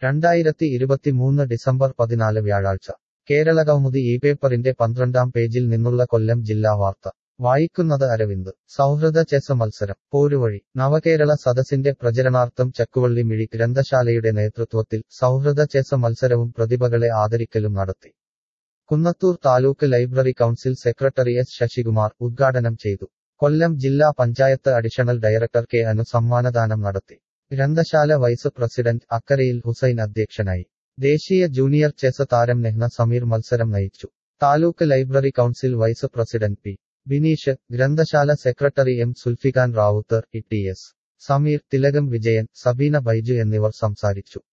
രണ്ടായിരത്തി ഇരുപത്തിമൂന്ന് ഡിസംബർ പതിനാല് വ്യാഴാഴ്ച കേരളകൗമുദി ഈ പേപ്പറിന്റെ പന്ത്രണ്ടാം പേജിൽ നിന്നുള്ള കൊല്ലം ജില്ലാ വാർത്ത വായിക്കുന്നത് അരവിന്ദ് സൗഹൃദ ചെസ് മത്സരം പോരുവഴി നവകേരള സദസ്സിന്റെ പ്രചരണാർത്ഥം ചക്കുവള്ളി മിഴി ഗ്രന്ഥശാലയുടെ നേതൃത്വത്തിൽ സൗഹൃദ ചെസ് മത്സരവും പ്രതിഭകളെ ആദരിക്കലും നടത്തി Kunnathur taluk library council secretary S Sasikumar ഉദ്ഘാടനം ചെയ്തു കൊല്ലം ജില്ലാ panchayat additional director K Anu സമ്മാനദാനം നടത്തി ഗ്രന്ഥശാല വൈസ് പ്രസിഡന്റ് അക്കരയിൽ ഹുസൈൻ അധ്യക്ഷനായി ദേശീയ ജൂനിയർ ചെസ് താരം നെഹ്ന സമീർ മത്സരം നയിച്ചു taluk library council vice president P Bineesh ഗ്രന്ഥശാല secretary M Sulfikhan Rawther E T S Sameer Thilakam Vijayan Sabeena Baiju എന്നിവർ സംസാരിച്ചു